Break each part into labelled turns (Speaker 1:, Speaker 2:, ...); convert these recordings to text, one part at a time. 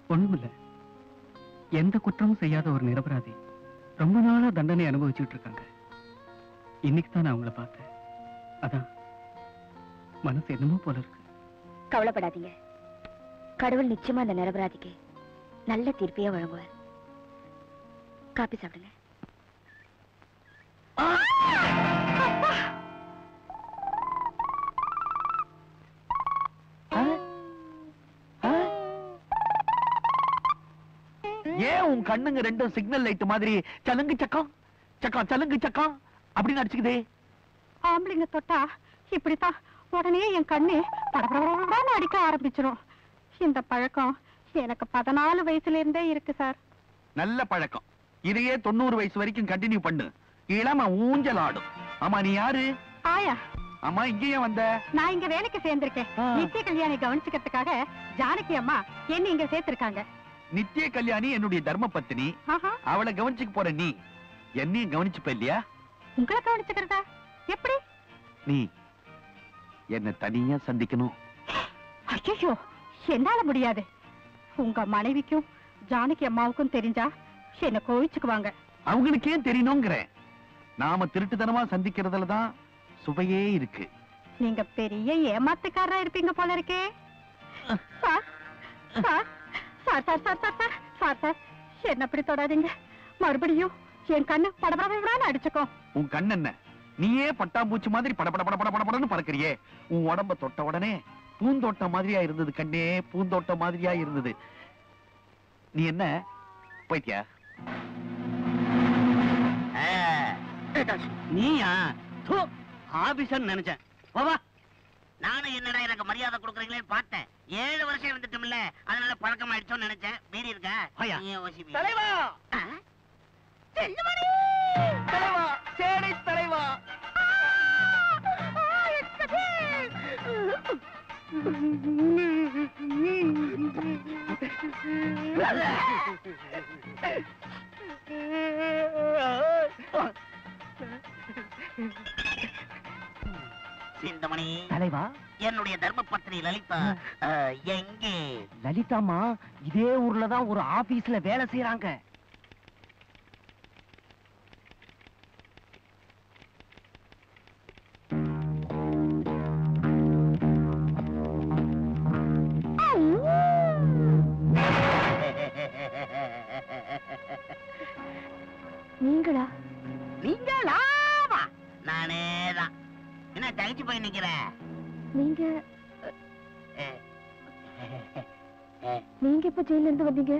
Speaker 1: ஒண்ணுமில்ல எந்த குற்றமும் செய்யாத ஒரு நிரபராதி ரொம்ப நாளா தண்டனை அனுபவிச்சுட்டு இருக்காங்க இன்னைக்கு தான் நான் அவங்கள பார்த்தேன் அதான் மனசு என்னமோ போல இருக்கு
Speaker 2: கவலைப்படாதீங்க கடவுள் நிச்சயமா அந்த நிரபராதிக்கு நல்ல தீர்ப்பையே வழங்குவார் காப்பி சாப்பிடுங்க
Speaker 3: ஏன் உன் கண்ணுங்க ரெண்டும் சிக்னல் லைட் மாதிரி சலுங்கு சக்கம் சக்கம் சலுங்கு சக்கம் அப்படின்னு அடிச்சுக்குதே
Speaker 4: ஆம்பளைங்க தொட்டா இப்படித்தான் உடனே என் கண்ணு படபடபடன்னு அடிக்க ஆரம்பிச்சிடும் இந்த பழக்கம் எனக்கு பதினாலு வயசுல இருந்தே இருக்கு சார்
Speaker 3: நல்ல பழக்கம் இதையே தொண்ணூறு வயசு வரைக்கும் கண்டினியூ பண்ணு இளம ஊஞ்சல் ஆடும் ஆமா நீ யாரு
Speaker 4: ஆயா
Speaker 3: ஆமா இங்கேயே வந்த
Speaker 4: நான் இங்க வேலைக்கு சேர்ந்திருக்கேன்
Speaker 3: ஆ.
Speaker 4: நித்திய கல்யாணி கவனிச்சுக்கிறதுக்காக ஜானகி அம்மா என்ன இங்க சேர்த்திருக்காங்க
Speaker 3: நித்திய கல்யாணி என்னுடைய தர்ம பத்தினி
Speaker 4: ஆஹா
Speaker 3: அவளை கவனிச்சுக்க போற நீ என்னையும் கவனிச்சுப்ப இல்லையா
Speaker 4: உங்களை கவனிச்சுக்கிறதா எப்படி
Speaker 3: நீ என்ன தனியா சந்திக்கணும்
Speaker 4: ஐயோ என்னால முடியாது உங்க மனைவிக்கும் ஜானகி அம்மாவுக்கும் தெரிஞ்சா என்ன கோவிச்சுக்குவாங்க
Speaker 3: அவங்களுக்கு ஏன் தெரியணுங்கிறேன் நாம திருட்டுத்தனமா சந்திக்கிறதுல தான் சுவையே இருக்கு
Speaker 4: நீங்க பெரிய ஏமாத்துக்காரரா இருப்பீங்க போல இருக்கே sir sir sir sir sir sir sir sir sir என்ன அப்படி தொடாதீங்க மறுபடியும் என் கண்ணு படபடபடன்னு அடிச்சுக்கோ
Speaker 3: உன் கண் என்ன நீயே பட்டாம்பூச்சி மாதிரி படபட பட பட படன்னு பறக்கறியே உன் உடம்ப தொட்ட உடனே பூந்தோட்டம் மாதிரியா இருந்தது கண்ணே பூந்தோட்டம் மாதிரியா இருந்தது நீ என்ன போயிட்டியா
Speaker 5: நீயா ஆபீசர் நினைச்சேன் வா நானும் என்னடா எனக்கு மரியாதை கொடுக்குறீங்களேன்னு பார்த்தேன் ஏழு வருஷம் இருந்துட்டோம்ல அதனால பழக்கம் ஆயிடுச்சோன்னு நினைச்சேன் மீறி இருக்க நீ OCP. ஆ? செல்லுமணி!
Speaker 3: தலைவா சேனை தலைவா
Speaker 5: சிந்தமணி
Speaker 6: தலைவா
Speaker 5: என்னுடைய தர்ம பத்னி லலிதா ஆ, எங்கே
Speaker 6: லலிதாமா இதே ஊர்ல தான் ஒரு ஆபீஸ்ல வேலை செய்யறாங்க
Speaker 2: நீங்களா
Speaker 5: நீங்களாமா நானே தான் என்ன தகச்சு போய் நிக்கிற
Speaker 2: நீங்க
Speaker 5: ஏ.
Speaker 2: நீங்க இப்ப ஜெயில இருந்து வந்தீங்க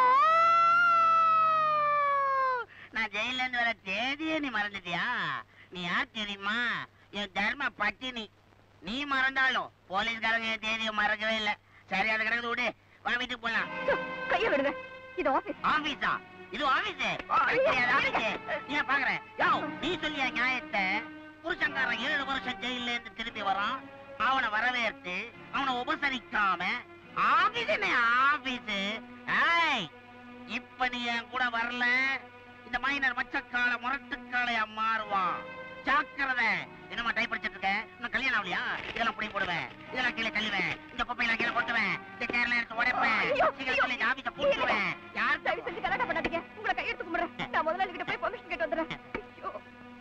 Speaker 5: நான் ஜெயில இருந்து வர தேதியே நீ மறந்துட்டியா நீ யார் தெரியுமா என் தர்ம பட்டினி நீ மறந்தாலும் போலீஸ்காரங்க என் தேதியை மறக்கவே இல்ல சரி அது கிடக்குது விடு வா வீட்டுக்கு போலாம்
Speaker 2: கைய விடுங்க இது ஆபீஸ்
Speaker 5: ஆபீஸா இது ஆபீஸ் நீ பாக்குற யோ நீ சொல்லிய நியாயத்தை புருஷன்காரன் ஏழு வருஷம் ஜெயில இருந்து திரும்பி வரான் அவனை வரவேற்று அவனை உபசரிக்காம ஆபீஸ் என்ன ஆபீஸ் ஏய் இப்ப நீ என் கூட வரல இந்த மைனர் மச்சக்கால முரட்டுக்காளையா மாறுவான் ஜாக்கிரதை என்னமா டைப் படிச்சிட்டு இருக்க இன்னும் கல்யாணம் ஆகலையா இதெல்லாம் புடி போடுவேன் இதெல்லாம் கீழே தள்ளுவேன் இந்த குப்பையெல்லாம் கீழே கொட்டுவேன் இந்த சேர்ல எடுத்து உடைப்பேன்
Speaker 2: ஐயோ,
Speaker 5: சீக்கிரம் சொல்லி ஆபீஸ பூட்டுவேன் யார்
Speaker 2: தயவு செஞ்சு கலாட்டம் பண்ணாதீங்க உங்களை கையெடுத்து கும்பிடுறேன் நான் முதலாளி கிட்ட போய் பர்மிஷன் கேட்டு வந்துடுறேன் ஐயோ.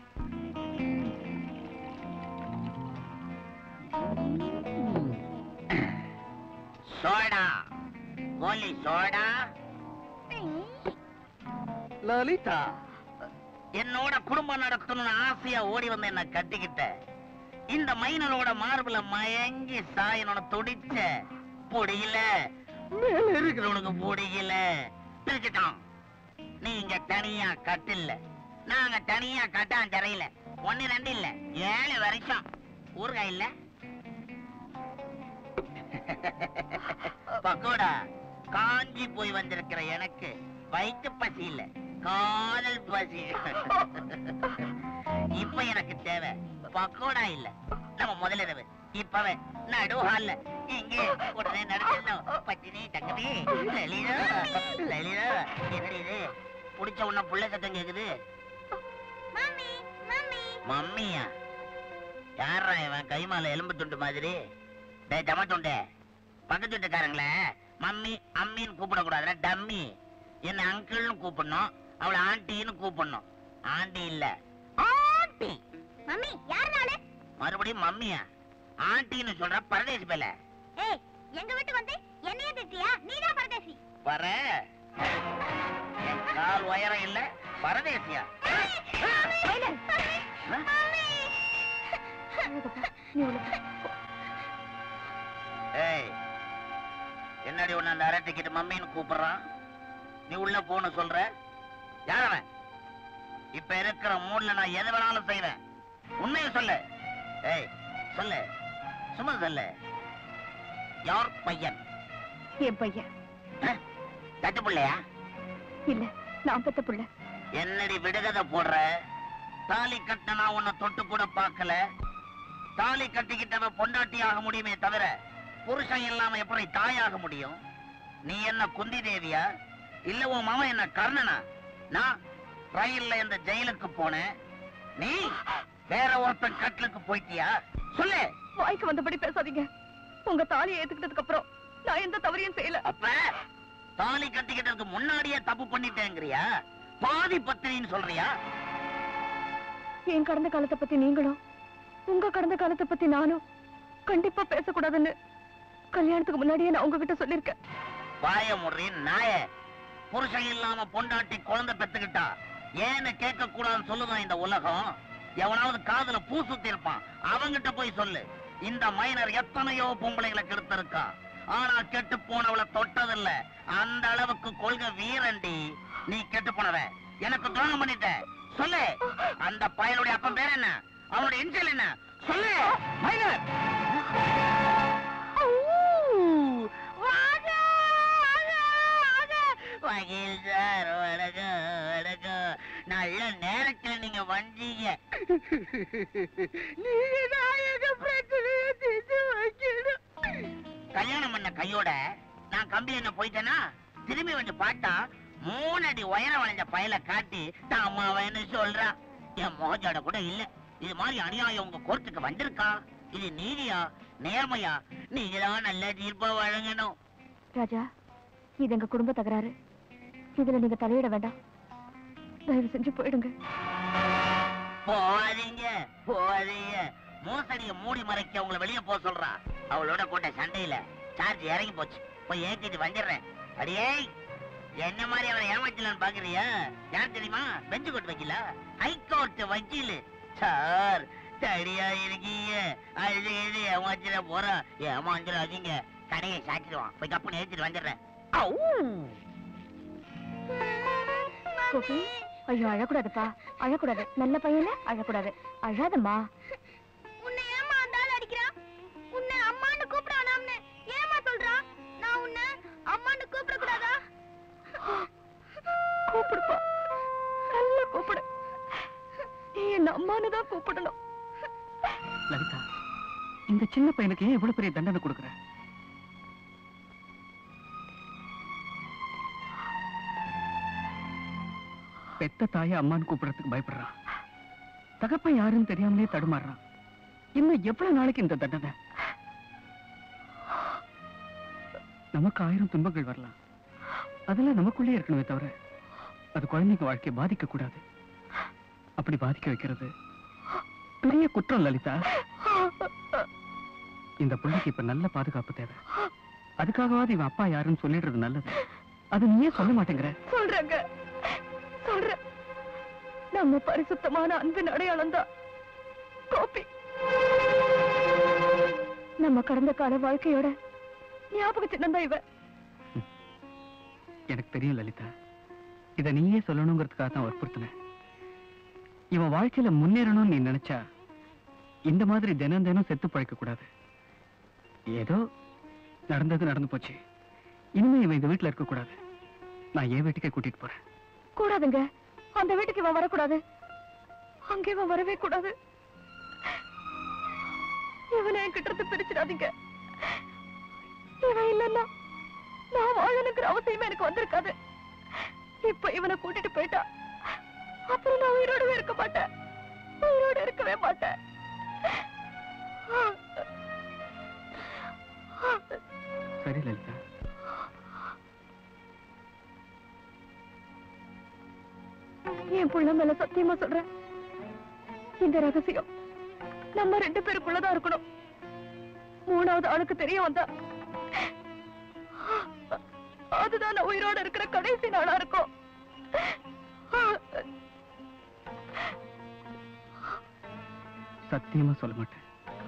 Speaker 5: சோடா கோலி சோடா
Speaker 3: லலிதா
Speaker 5: என்னோட குடும்பம் நடத்தணும்னு ஆசையா ஓடி வந்து என்ன கட்டிக்கிட்ட இந்த மைனரோட மார்பில மயங்கி சாயனோட துடிச்ச முடியல மேல இருக்கிறவனுக்கு முடியல பிரிச்சுட்டான் நீங்க தனியா கட்டில்ல நாங்க தனியா கட்டாஞ்சரையில ஒண்ணு ரெண்டு இல்ல ஏழு வருஷம் ஊறுகாய் இல்ல பக்கோடா காஞ்சி போய் வந்திருக்கிற எனக்கு வயிற்று பசி இல்ல காதல் பசி இப்ப எனக்கு தேவை பக்கோடா இல்ல நம்ம முதலிரவு இப்பவே நடு ஹால்ல இங்கே உடனே நடக்கணும் பத்தினி தங்கமே லலிதா லலிதா என்னடி இது புடிச்ச உன்ன புள்ள சத்தம் கேக்குது மம்மியா யாரா இவன் கைமால எலும்பு துண்டு மாதிரி டேய் ஜம துண்டு பக்கத்து வீட்டுக்காரங்கள மம்மி அம்மின்னு கூப்பிடக்கூடாதுல டம்மி என்ன அங்கிள்னு கூப்பிடணும் அவளை ஆண்டின்னு கூப்பிடணும் ஆண்டி இல்ல ஆண்டி
Speaker 2: மம்மி யார் நாளு
Speaker 5: மறுபடியும் மம்மியா ஆண்டின்னு சொல்ற பரதேசி பேல
Speaker 2: ஏய் எங்க வீட்டு வந்து என்னைய திட்டியா நீதான் பரதேசி
Speaker 5: வர என் கால் உயரம் இல்ல பரதேசியா ஏய் என்னடி உன்ன அந்த அரை டிக்கெட் மம்மின்னு கூப்பிடுறான் நீ உள்ள போன்னு சொல்ற யார் அவன் இப்ப இருக்கிற மூட்ல நான் எது வேணாலும் செய்வேன் உண்மையை சொல்லு ஏய் சொல்லு சும்மா சொல்லு யார் பையன்
Speaker 4: என் பையன்
Speaker 5: அஹ், தட்டு பிள்ளையா
Speaker 4: இல்ல நான் பெத்த புள்ள
Speaker 5: என்னடி விடுகதை போடுற தாலி கட்டனா உன்னை தொட்டு கூட பார்க்கல தாலி கட்டிக்கிட்டவ பொண்டாட்டி ஆக முடியுமே தவிர புருஷன் இல்லாம எப்படி தாயாக முடியும் நீ என்ன குந்தி தேவியா இல்ல உன் மாமன் என்ன கர்ணனா நான் ரயில்ல இந்த ஜெயிலுக்கு போனேன் நீ வேற ஒருத்தன் கட்லுக்கு போயிட்டியா சொல்லு
Speaker 4: வாய்க்கு வந்தபடி பேசாதீங்க உங்க தாலியை ஏத்துக்கிட்டதுக்கு அப்புறம் நான் எந்த தவறையும் செய்யல
Speaker 5: அப்ப தாலி கட்டிக்கிட்டதுக்கு முன்னாடியே தப்பு பண்ணிட்டேங்கிறியா பாதி பத்திரின்னு சொல்றியா
Speaker 4: என் கடந்த காலத்தை பத்தி நீங்களும் உங்க கடந்த காலத்தை பத்தி நானும் கண்டிப்பா பேசக்கூடாதுன்னு கல்யாணத்துக்கு முன்னாடியே நான் உங்ககிட்ட சொல்லிருக்கேன்
Speaker 5: வாய முறி நாய புருஷன் இல்லாம பொண்டாட்டி குழந்தை பெத்துக்கிட்டா ஏன்னு கேட்க கூடாதுன்னு சொல்லுதான் இந்த உலகம் எவனாவது காதுல பூ சுத்தி இருப்பான் அவங்கிட்ட போய் சொல்லு இந்த மைனர் எத்தனையோ பொம்பளைங்களை கெடுத்திருக்கா ஆனா கெட்டு போனவளை தொட்டதில்ல அந்த அளவுக்கு கொள்கை வீரண்டி நீ கெட்டு போனவ எனக்கு துரோகம் பண்ணிட்ட சொல்லு அந்த பயலுடைய அப்பன் பேர் என்ன அவனுடைய இன்சல் என்ன சொல்லு மைனர் வகீல் சார் வணக்கம் வணக்கம் நல்ல நேரத்துல நீங்க வந்தீங்க நீங்க தான் எங்க பிரச்சனையை தீர்த்து வைக்கணும் கல்யாணம் பண்ண கையோட நான் கம்பி என்ன போயிட்டேனா திரும்பி வந்து பார்த்தா மூணு அடி உயரம் வளைஞ்ச பயல காட்டி தான் அம்மாவன்னு சொல்றான் என் மோஜோட கூட இல்ல இது மாதிரி அநியாயம் உங்க கோர்ட்டுக்கு வந்திருக்கா இது நீதியா நேர்மையா நீங்க தான் நல்ல தீர்ப்பா வழங்கணும்
Speaker 4: ராஜா இது எங்க குடும்ப தகராறு இதுல நீங்க தலையிட வேண்டாம் தயவு செஞ்சு போயிடுங்க
Speaker 5: போகாதீங்க போகாதீங்க மோசடிய மூடி மறைக்க உங்களை வெளியே போக சொல்றா அவளோட போட்ட சண்டையில சார்ஜ் இறங்கி போச்சு போய் ஏத்திட்டு வந்துடுறேன் அடியே என்ன மாதிரி அவரை ஏமாத்தலான்னு பாக்குறியா யார் தெரியுமா பெஞ்சு கோர்ட் வக்கீல ஹைகோர்ட் வக்கீல் சார் தடியா இருக்கீங்க அழுது எழுது ஏமாச்சிட போறா ஏமாந்துடாதீங்க கடையை சாச்சிடுவான் போய் கப்புன்னு ஏத்திட்டு வந்துடுறேன் அவு.
Speaker 4: கோபி ஐயோ அழக்கூடாதுப்பா அழக்கூடாது நல்ல பையன அழக்கூடாது அழாதம்மா
Speaker 2: உன்னை ஏமா அந்த ஆள் அடிக்கிறான் உன்னை அம்மான்னு கூப்பிடானாம்னு ஏமா சொல்றான் நான் உன்னை அம்மான்னு கூப்பிட கூடாதா
Speaker 4: கூப்பிடுப்பா நல்லா கூப்பிடு நீ என்ன அம்மான்னு தான் கூப்பிடணும்
Speaker 1: லலிதா இந்த சின்ன பையனுக்கு ஏன் இவ்வளவு பெரிய தண்டனை கொடுக்குற பெத்த தாயை அம்மான்னு கூப்பிடுறதுக்கு பயப்படுறான் தகப்பன் யாருன்னு தெரியாமலே தடுமாறுறான் இன்னும் எவ்வளவு நாளைக்கு இந்த தண்டனை நமக்கு ஆயிரம் துன்பங்கள் வரலாம் அதெல்லாம் நமக்குள்ளே இருக்கணுமே தவிர அது குழந்தைங்க வாழ்க்கையை பாதிக்க கூடாது அப்படி பாதிக்க வைக்கிறது பெரிய குற்றம் லலிதா இந்த பிள்ளைக்கு இப்ப நல்ல பாதுகாப்பு தேவை அதுக்காகவாது இவன் அப்பா யாருன்னு சொல்லிடுறது நல்லது அது நீயே சொல்ல மாட்டேங்கிற
Speaker 4: சொல்றேங்க சொல்றேன் நம்ம பரிசுத்தமான அன்பின் அடையாளம் தான் கோபி நம்ம கடந்த கால வாழ்க்கையோட ஞாபக சின்னம் தான் இவன்
Speaker 1: எனக்கு தெரியும் லலிதா இத நீயே சொல்லணுங்கிறதுக்காக தான் வற்புறுத்தினேன் இவன் வாழ்க்கையில முன்னேறணும்னு நீ நினைச்சா இந்த மாதிரி தினம் தினம் செத்து பழைக்க கூடாது ஏதோ நடந்தது நடந்து போச்சு இனிமே இவன் இந்த வீட்டுல இருக்க கூடாது நான் என் வீட்டுக்கே கூட்டிட்டு போறேன்
Speaker 4: கூடாதுங்க அந்த வீட்டுக்கு இவன் வரக்கூடாது அங்கே இவன் வரவே கூடாது இவனை என்கிட்ட இருந்து பிரிச்சிடாதீங்க இவன் இல்லைன்னா நான் வாழணுங்கிற அவசியமே எனக்கு வந்திருக்காது இப்ப இவனை கூட்டிட்டு போயிட்டா அப்புறம் நான் உயிரோடவே இருக்க மாட்டேன் உயிரோட இருக்கவே மாட்டேன்
Speaker 1: சரி லலிதா
Speaker 4: என் புள்ள மேல சத்தியமா சொல்றேன் இந்த ரகசியம் நம்ம ரெண்டு பேருக்குள்ளதான் இருக்கணும் மூணாவது ஆளுக்கு தெரிய வந்தா அதுதான் நான் உயிரோட இருக்கிற கடைசி நாளா இருக்கும்
Speaker 1: சத்தியமா சொல்ல மாட்டேன்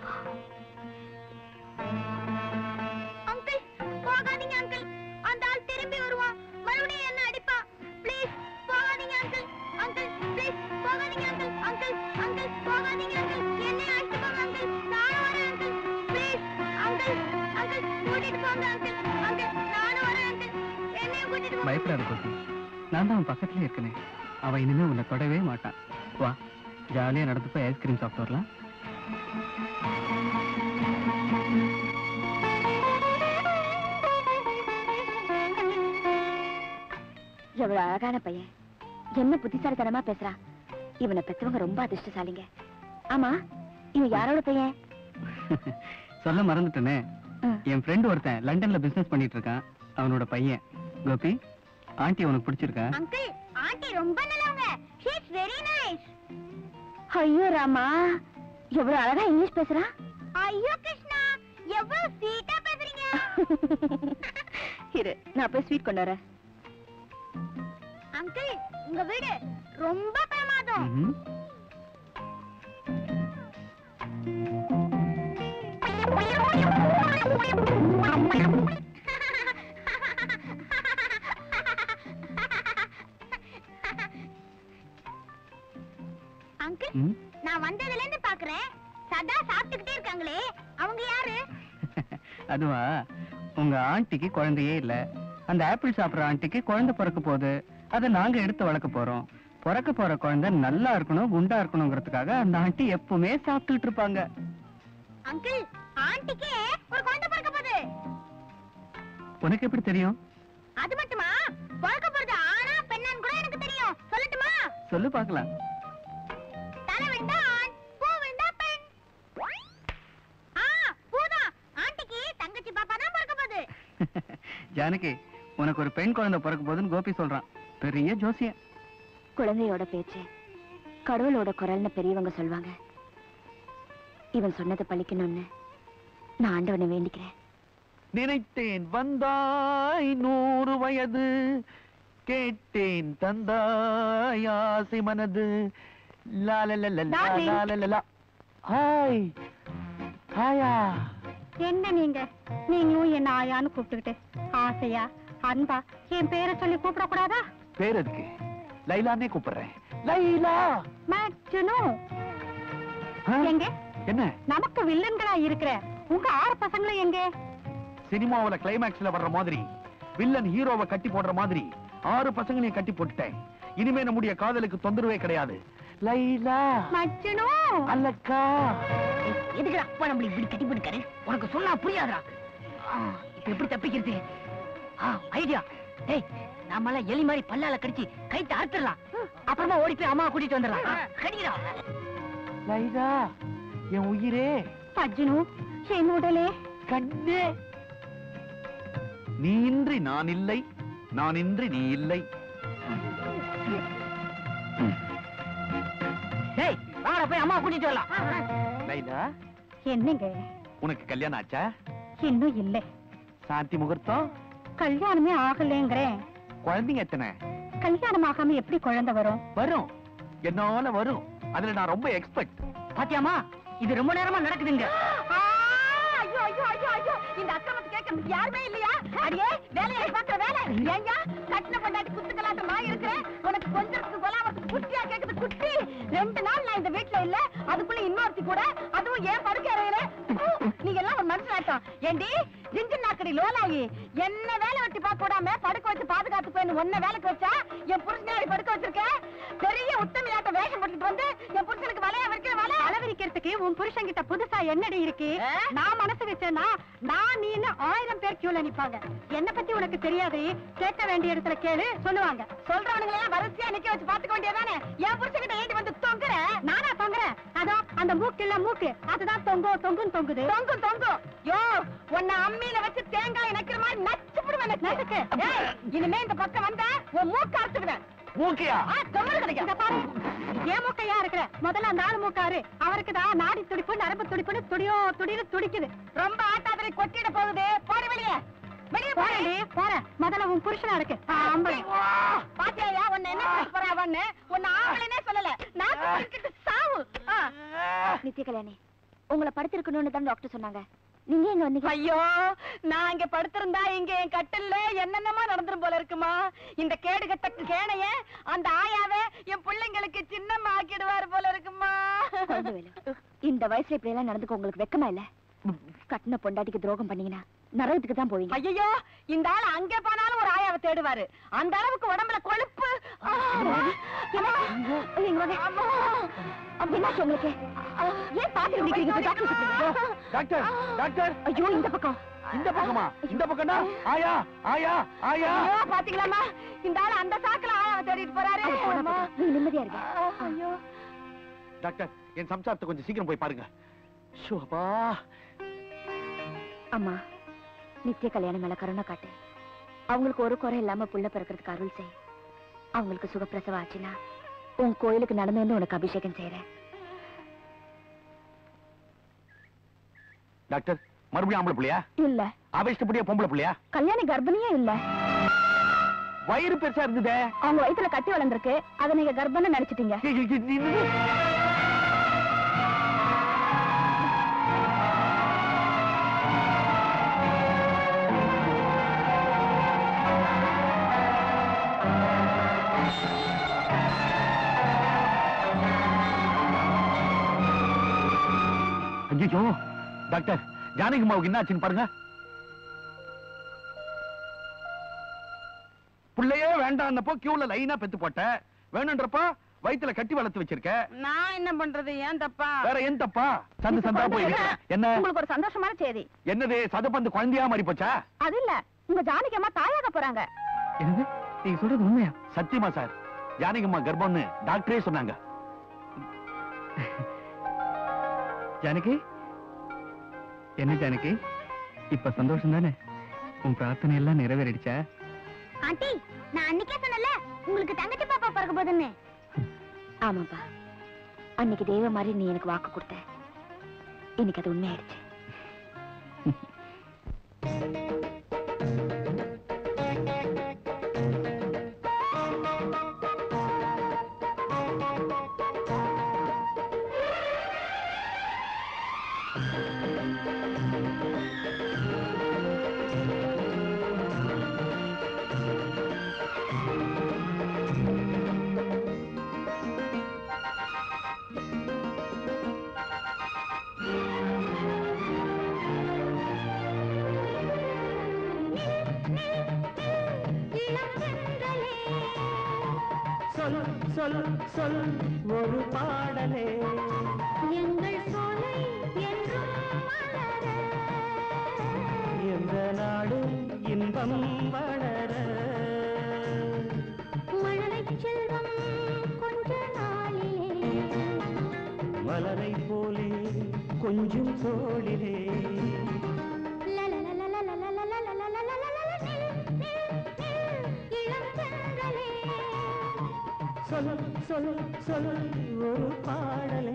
Speaker 2: அங்கிள் போகாதீங்க அங்கிள் அந்த ஆள் திரும்பி வருவான் மறுபடியும் என்ன அடிப்பான் ப்ளீஸ் போகாதீங்க அங்கிள் அங்கிள் ப்ளீஸ் போகாதீங்க அங்கிள் அங்கிள் அங்கிள் போகாதீங்க அங்கிள் என்னை அழைத்து போங்க அங்கிள் நானும் வரேன் அங்கிள் ப்ளீஸ் அங்கிள் அங்கிள் கூட்டிட்டு போங்க அங்கிள் அங்கிள் நானும் வரேன் அங்கிள் என்னையும் கூட்டிட்டு போங்க
Speaker 1: பயப்படாத கோபி நான் தான் அவன் பக்கத்துலயே இருக்கனே அவன் இனிமே உன்னை தொடவே மாட்டான் வா ஜாலியா நடந்து போய் ஐஸ்கிரீம் சாப்பிட்டு வரலாம்
Speaker 4: எவ்வளவு அழகான பையன் என்ன புத்திசாலித்தனமா பேசுறான் இவனை பெத்தவங்க ரொம்ப அதிர்ஷ்டசாலிங்க ஆமா இவன் யாரோட பையன்
Speaker 1: சொல்ல மறந்துட்டேனே
Speaker 4: ம்.
Speaker 1: என் ஃப்ரெண்ட் ஒருத்தன் லண்டன்ல பிசினஸ் பண்ணிட்டு இருக்கான் அவனோட பையன் கோபி ஆண்டி உனக்கு பிடிச்சிருக்கா
Speaker 2: அங்கிள் ஆண்டி ரொம்ப நல்லவங்க ஷீ இஸ் வெரி நைஸ்
Speaker 4: ஐயோ ராமா எவ்வளவு அழகா இங்கிலீஷ் பேசுறான்
Speaker 2: ஐயோ கிருஷ்ணா எவ்வளவு ஸ்வீட்டா பேசுறீங்க
Speaker 4: இரு நான் போய் ஸ்வீட் கொண்டு வரேன்
Speaker 2: அங்கிள் உங்க வீடு ரொம்ப பிரமாதம்
Speaker 1: ம்ஹும்.
Speaker 2: அங்கிள்
Speaker 1: ம்.
Speaker 2: நான் வந்ததுல இருந்து பாக்குறேன் சதா சாப்பிட்டுக்கிட்டே இருக்காங்களே அவங்க யாரு
Speaker 1: அதுவா உங்க ஆண்டிக்கு குழந்தையே இல்ல அந்த ஆப்பிள் சாப்பிடுற ஆண்டிக்கு குழந்தை பிறக்க போகுது அதை நாங்க எடுத்து வளர்க்க போறோம் பிறக்க போற குழந்தை நல்லா இருக்கணும் குண்டா இருக்கணுங்கிறதுக்காக அந்த ஆண்டி எப்பவுமே சாப்பிட்டுட்டு இருப்பாங்க
Speaker 2: அங்கிள் ஆண்டிக்கே ஒரு குழந்தை பிறக்க போகுது
Speaker 1: உனக்கு எப்படி தெரியும்
Speaker 2: அது மட்டுமா பிறக்க போறது ஆனா பெண்ணான்னு கூட எனக்கு தெரியும் சொல்லட்டுமா
Speaker 1: சொல்லு பார்க்கலாம்
Speaker 2: தலை விழுந்தா ஆண் பூ விழுந்தா பெண் ஆ பூதான் ஆண்டிக்கு தங்கச்சி பாப்பா தான் பிறக்க போகுது
Speaker 1: ஜானகி உனக்கு ஒரு பெண் குழந்தை பிறக்க போகுதுன்னு கோபி சொல்றான் பெரிய ஜோசியன்
Speaker 4: குழந்தையோட பேச்சு கடவுளோட குரல்னு பெரியவங்க சொல்லுவாங்க இவன் சொன்னது பழிக்கணும்னு நான் ஆண்டவனை வேண்டிக்கிறேன்
Speaker 3: நினைத்தேன் வந்தாய் நூறு வயது கேட்டேன் தந்தாய் ஆசை மனது லாலலலலா,
Speaker 4: Darling.
Speaker 3: லாலலலா. ஹாய் ஹாயா
Speaker 4: என்ன நீங்க நீங்களும் என்ன ஆயான்னு கூப்பிட்டுக்கிட்டு ஆசையா அன்பா என் பேரை சொல்லி கூப்பிடக்கூடாதா
Speaker 3: பேர் எதுக்கு லைலானே கூப்பிடுறேன் லைலா
Speaker 4: மேட்சுனு
Speaker 3: ஆ?
Speaker 4: எங்க
Speaker 3: என்ன
Speaker 4: நமக்கு வில்லன்களா இருக்கிற உங்க ஆறு பசங்களும் எங்க
Speaker 3: சினிமாவுல கிளைமேக்ஸ்ல வர்ற மாதிரி வில்லன் ஹீரோவை கட்டி போடுற மாதிரி ஆறு பசங்களையும் கட்டி போட்டுட்டேன் இனிமே நம்முடைய காதலுக்கு தொந்தரவே கிடையாது லைலா
Speaker 4: மச்சுனு
Speaker 3: அல்லக்கா
Speaker 5: எதுக்குடா அப்பா நம்மள இப்படி கட்டி போட்டுக்காரு உனக்கு சொன்னா புரியாதுடா ஆ, இப்ப எப்படி தப்பிக்கிறது ஐடியா ஏய் நாமெல்லாம் எலி மாதிரி பல்லால கடிச்சு கைத்தை அறுத்துடலாம் அப்புறமா ஓடி போய் அம்மா கூட்டிட்டு வந்துடலாம் கடிக்கிறா
Speaker 3: லைலா என் உயிரே
Speaker 4: அர்ஜுனு என் உடலே
Speaker 3: கண்ணே நீ இன்றி நான் இல்லை நான் இன்றி நீ இல்லை
Speaker 5: டேய் வாடா போய் அம்மா கூட்டிட்டு வரலாம்
Speaker 3: லைலா
Speaker 4: என்னங்க
Speaker 3: உனக்கு கல்யாணம் ஆச்சா
Speaker 4: இன்னும் இல்ல
Speaker 3: சாந்தி முகூர்த்தம்
Speaker 4: கல்யாணமே ஆகலைங்கிறேன்
Speaker 3: குழந்தைங்க எத்தனை
Speaker 4: கல்யாணம் ஆகாம எப்படி குழந்தை வரும்
Speaker 3: வரும் என்னால வரும் அதுல நான் ரொம்ப எக்ஸ்பெக்ட்
Speaker 5: பாத்தியாமா இது ரொம்ப நேரமா நடக்குதுங்க
Speaker 4: ஐயோ ஐயோ ஐயோ ஐயோ இந்த அக்கிரமத்தை கேட்கறதுக்கு யாருமே இல்லையா அடியே வேலையை பாக்குற வேலை ஏங்க கட்டின பொண்டாட்டி குத்துக்கலாட்ட நான் இருக்கிறேன் உனக்கு கொஞ்சத்துக்கு கொலாமத்துக்கு குட்டியா கேக்குது குட்டி ரெண்டு நாள் நான் இந்த வீட்டுல இல்ல அதுக்குள்ள இன்னொருத்தி கூட அதுவும் ஏன் படுக்க அறையில நீங்க எல்லாம் ஒரு மனுஷனாட்டம் ஏண்டி ஜிஞ்சு நாக்கடி லோலாயி என்ன வேலை வெட்டி பார்க்க விடாம படுக்க வச்சு பாதுகாத்து போய் ஒன்ன வேலைக்கு வச்சா என் புருஷனை படுக்க வச்சிருக்கேன் பெரிய உத்தமியாட்ட வேஷம் போட்டுட்டு வந்து என் புருஷனுக்கு வலைய வைக்கிற வலை அளவிரிக்கிறதுக்கு உன் புருஷன் கிட்ட புதுசா என்னடி இருக்கு நான் மனசு வச்சேன்னா நான் நீன்னு ஆயிரம் பேர் கியூல நிப்பாங்க என்ன பத்தி உனக்கு தெரியாது கேட்க வேண்டிய இடத்துல கேளு சொல்லுவாங்க சொல்றவனுங்க எல்லாம் வரிசையா நிக்க வச்சு பாத்துக்க வேண்டியதானே என் புருஷன் கிட்ட ஏண்டி வந்து தொங்குற நானா தொங்குறேன் அதோ அந்த மூக்கு இல்ல மூக்கு அதுதான் தொங்கு தொங்குன்னு தொங்குது தொங்கும் தொங்கும் யோ உன்னை அம்மியில வச்சு தேங்காய் நக்கிற மாதிரி நச்சு விடுவேன் நச்சுக்கு இனிமே இந்த பக்கம் வந்தா உன் மூக்கு அறுத்துடுவேன்
Speaker 3: மூக்கையா
Speaker 4: ஆ, கம்முனு கிடக்கு. இங்க பாரு. ஏன் மூக்கையா இருக்கிற முதல்ல அந்த ஆளு மூக்காரு அவருக்கு தான் நாடி துடிப்பு நரம்பு துடிப்புன்னு துடியோ துடின்னு துடிக்குது ரொம்ப ஆட்டாதிரி கொட்டிட போகுது போடி வெளியே வெளியே போறேன் போறேன் முதல்ல உன் புருஷனா இருக்கு பாத்தியா உன்னை என்ன சொல்ல போறா அவன்னு உன்னை ஆம்பளைனே சொல்லல நான் சொல்லிக்கிட்டு சாவு ஆ.
Speaker 2: நித்ய கல்யாணி உங்களை படுத்திருக்கணும்னு தான் டாக்டர் சொன்னாங்க நீங்க எங்க வந்தீங்க
Speaker 4: ஐயோ நான் இங்க படுத்திருந்தா இங்க என் கட்டில்ல என்னென்னமா நடந்துரும் போல இருக்குமா இந்த கேடு கட்ட கேணைய அந்த ஆயாவே என் பிள்ளைங்களுக்கு சின்னம்மா ஆக்கிடுவாரு போல இருக்குமா
Speaker 2: குழந்தை வேலு, இந்த வயசுல இப்படி எல்லாம் நடந்துக்க உங்களுக்கு வெக்கமா இல்ல கட்டின பொண்டாட்டிக்கு துரோகம் பண்ணீங்கன்னா நரகத்துக்கு தான் போவீங்க
Speaker 4: ஐயோ இந்த ஆள் அங்கே போனாலும் ஒரு ஆயாவை தேடுவாரு அந்த அளவுக்கு உடம்புல கொழுப்பு ஆ,
Speaker 2: இங்க வாங்க. என்னாச்சு உங்களுக்கு ஏன் பாத்து நிக்கிறீங்க போய் டாக்டர் கூப்பிடுங்க.
Speaker 3: டாக்டர் டாக்டர்
Speaker 2: ஐயோ இந்த பக்கம்
Speaker 3: இந்த பக்கமா இந்த பக்கம்டா ஆயா ஆயா ஆயா
Speaker 4: ஐயோ பாத்தீங்களாமா இந்த ஆள் அந்த சாக்குல ஆயாவை தேடிட்டு போறாரு
Speaker 2: அவர் போனா போதும். நீங்க நிம்மதியா இருங்க
Speaker 4: ஐயோ
Speaker 3: டாக்டர் என் சம்சாரத்தை கொஞ்சம் சீக்கிரம் போய் பாருங்க ஷோ அப்பா
Speaker 2: அம்மா நித்திய கல்யாணம் மேல கருணை காட்டு அவங்களுக்கு ஒரு குறை இல்லாம புள்ள பிறக்கிறதுக்கு அருள் செய் அவங்களுக்கு சுகப்பிரசவம் ஆச்சுன்னா உன் கோயிலுக்கு நடந்து வந்து உனக்கு அபிஷேகம் செய்யறேன்
Speaker 3: டாக்டர் மறுபடியும் ஆம்பளை பிள்ளையா
Speaker 2: இல்ல
Speaker 3: அவ இஷ்டப்படியா பொம்பளை பிள்ளையா
Speaker 2: கல்யாணி கர்ப்பிணியே இல்ல
Speaker 3: வயிறு பெருசா இருந்ததே
Speaker 2: அவங்க வயித்துல கட்டி வளர்ந்திருக்கு அதை நீங்க கர்ப்பம்னு நினைச்சிட்டீங்க
Speaker 3: ஏய், ஏய், ஏய், நின்னு. ஐயோ டாக்டர் ஜானகி அம்மாவுக்கு என்ன ஆச்சுன்னு பாருங்க பிள்ளையே வேண்டாம்னப்போ கியூல லைனா பெத்து போட்ட வேணும்ன்றப்போ வயித்துல கட்டி வளர்த்து வச்சிருக்க
Speaker 4: நான் என்ன பண்றது ஏன் தப்பா
Speaker 3: வேற ஏன் தப்பா சந்து சந்தா போயிருக்கு என்ன
Speaker 2: உங்களுக்கு ஒரு சந்தோஷமான செய்தி
Speaker 3: என்னது சதப்பந்து குழந்தையா மாறி போச்சா
Speaker 2: அது இல்ல உங்க ஜானகி அம்மா தாயாக போறாங்க
Speaker 1: என்னது நீங்க சொல்றது உண்மையா
Speaker 3: சத்தியமா சார் ஜானகிம்மா கர்ப்பம்னு டாக்டரே சொன்னாங்க
Speaker 1: ஜானகி என்ன ஜானகி இப்ப சந்தோஷம் தானே உன் பிரார்த்தனை எல்லாம் நிறைவேறிடுச்சா
Speaker 2: ஆண்டி நான் அன்னைக்கே சொன்னல உங்களுக்கு தங்கச்சி பாப்பா பிறக்க போதுன்னு ஆமாப்பா அன்னைக்கு தெய்வ மாதிரி நீ எனக்கு வாக்கு கொடுத்த இன்னைக்கு அது உண்மையாயிடுச்சு
Speaker 7: சொல் சொல் சொல் ஒரு பாடலே
Speaker 2: எங்கள் சோலை என்றும் மலர
Speaker 7: எந்த நாடும் இன்பம் வளர
Speaker 2: மழலைச் செல்வம் கொஞ்ச நாளிலே
Speaker 7: மலரை போலே கொஞ்சம் தோளிலே சொல் சொல் சொல் ஒரு பாடலே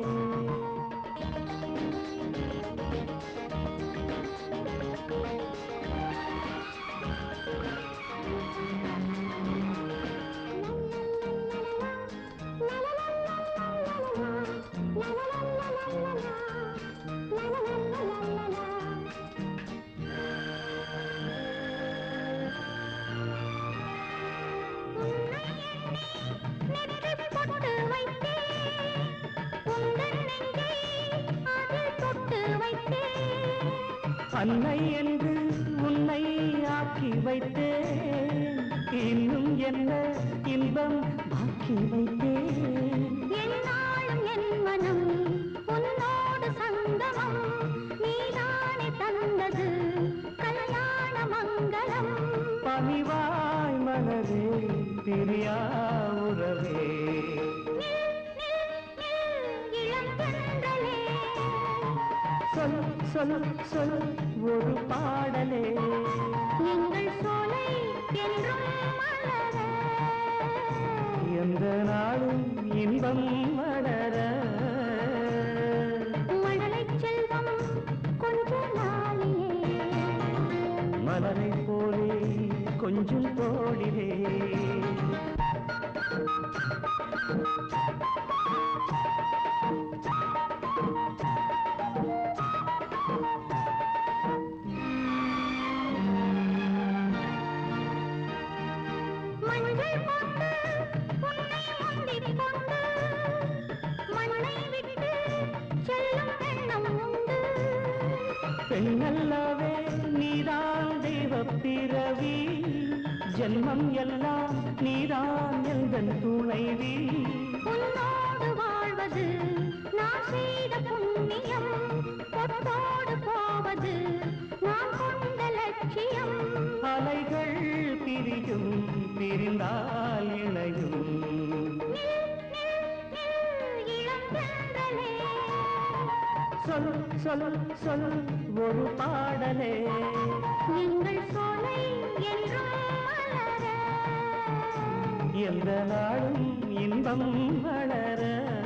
Speaker 7: அன்னை என்று உன்னை ஆக்கி வைத்தேன் இன்னும் என்ன இன்பம் பாக்கி வைத்தேன்
Speaker 2: என்னாலும் என் மனம் உன்னோடு சங்கமம் நீதானே தந்தது கல்யாண மங்களம்
Speaker 7: பணிவாய் மனதே பிரியா உறவே
Speaker 2: இளம் தென்றலே
Speaker 7: சொல் சொல் சொல் ஒரு பாடலே
Speaker 2: எங்கள் சோலை என்றும் மலர
Speaker 7: கொஞ்சம் தோழிலே
Speaker 2: மஞ்சள் போட்டு உன்னை முந்திக் கொண்டு மண்ணை விட்டு செல்லும் எண்ணம் உண்டு
Speaker 7: பெண்ணல்லவே நீதான் தெய்வ பிறவி ஜென்மம் எல்லாம் நீதான் எந்தன் துணைவி
Speaker 2: உன்னோடு வாழ்வது நான் செய்த புண்ணியம் பொத்தோடு போவது நான் கொண்ட லட்சியம்
Speaker 7: அலைகள் பிரியும் பிரிந்தால் இணையும்
Speaker 2: நில், நில், நில், இளம் தென்றலே.
Speaker 7: சொல் சொல் சொல் ஒரு பாடலே
Speaker 2: எங்கள் சோலை என்றும் மலர
Speaker 7: எந்த நாளும் இன்பம் வளர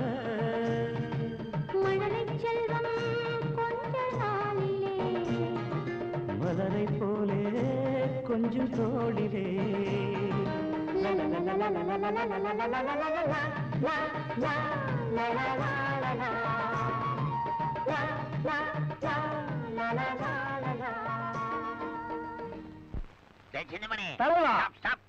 Speaker 2: மழலைச் செல்வம் கொஞ்ச நாளிலே
Speaker 7: மலரை போலே கொஞ்சம் தோழிலே
Speaker 5: டேய், சின்னமணி
Speaker 6: தலைவா.
Speaker 5: Stop stop